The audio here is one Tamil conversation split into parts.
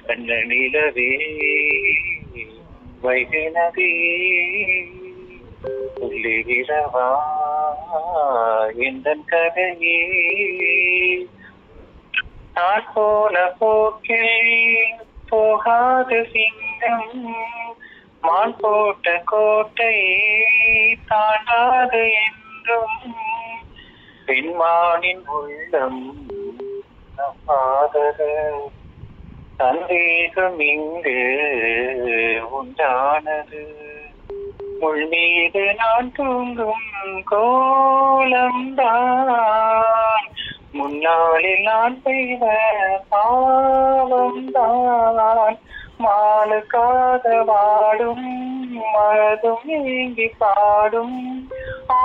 கண்ண நிலவே வைகை நதி சொல்லுகிறவா எந்த கதையே நான் போன போக்கில் போகாத சிங்கம் மான் போட்ட கோட்டை தாண்டாது என்றும் பெண்மானின் உள்ளம் நம்பாதது சந்தேகம் இங்கு உண்டானது முள் மீது நான் தூங்கும் கோலம்தான் முன்னாளில் நான் செய்த பாவம்தான் மாலுக்காத வாடும் மனதும் நீங்கி பாடும் ஆ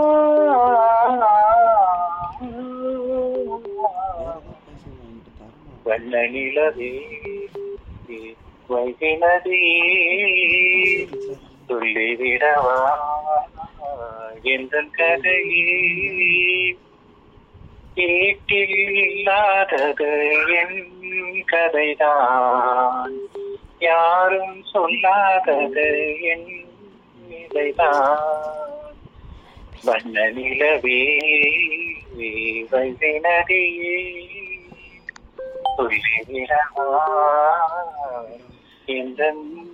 வண்ண நிலவே வைகை நதி சொல்லிவிடவா எந்த கதையே வீட்டில் இல்லாதது என் கதைதான் யாரும் சொல்லாதது என் நிலைதான் வண்ண நிலவே வைகை நதியே சொல்லிவிடவா எந்த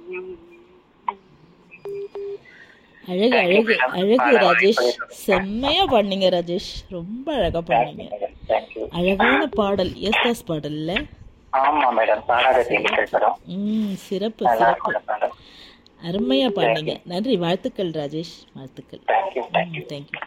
அழகு அழகு அழகு ராஜேஷ் செம்மையா பண்ணீங்க ராஜேஷ் ரொம்ப அழகா பண்ணீங்க தேங்க்யூ அழகான பாடல் எஸ்தாஸ் பாடல்ல ஆமா மேடம் பாடாத தேனிகள் படம் ம் சிறப்பு நல்லா சிறப்பு இருக்கும் மேடம் அருமையா பாடுங்க நன்றி வாழ்த்துக்கள் ராஜேஷ் வாழ்த்துக்கள் தேங்க்யூ தேங்க்யூ தேங்க்யூ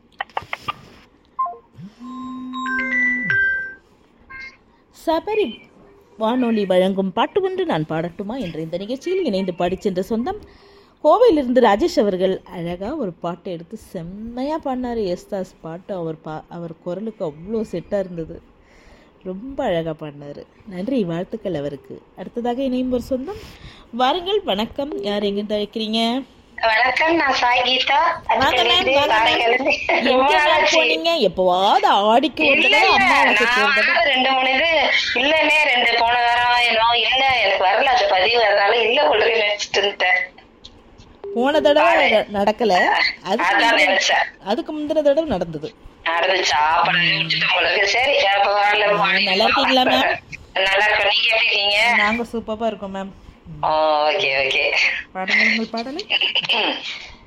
சபரி வானொலி வழங்கும் பாட்டு ஒன்று நான் பாடட்டுமா என்ற இந்த நிகழ்ச்சியில் இணைந்து பாடிச் சென்ற சொந்தம் கோவையிலிருந்து ராஜேஷ் அவர்கள் அழகாக ஒரு பாட்டை எடுத்து செம்மையாக பாடினார் எஸ்தாஸ் பாட்டு அவர் பா அவர் குரலுக்கு அவ்வளோ செட்டாக இருந்தது ரொம்ப அழகாக பாடினார் நன்றி வாழ்த்துக்கள் அவருக்கு அடுத்ததாக இணையும் ஒரு சொந்தம் வாருங்கள் வணக்கம் யார் எங்கிருந்து அழைக்கிறீங்க வணக்கம் நான் சாய் கீதா வாங்க மேம், அதுலேருந்து வாங்க மேம். காரைக்காலிருந்து. ரொம்ப எங்க மேம் நாளாச்சு. போனீங்க எப்பவாவது ஆடிக்கு ஒரு இல்ல தடவை இல்ல அம்மாவாசைக்கு ஒரு நான் தடவை ரெண்டு மூணு இது இல்லனே ரெண்டு போன வாரம் என்னவோ இல்ல எனக்கு வரல அது பதிவு அதனால இல்ல கொள்றேன் நினைச்சிட்டு இருந்தேன் போன தடவை ந- நடக்கல அதுக்கு அதான் முந்தின- நினைச்சேன் அதுக்கு முந்தின தடவை நடந்தது நடந்துச்சா படம் விட்டுட்டேன் உங்களுக்கு சரி அப்ப வரல நல்லா இருக்கீங்களா மேம்? நல்லா இருக்கேன் நீங்க எப்படி இருக்கீங்க நாங்க சூப்பரா இருக்கோம் மேம் ஓகே ஓகே பாடுங்க உங்கள் பாடலை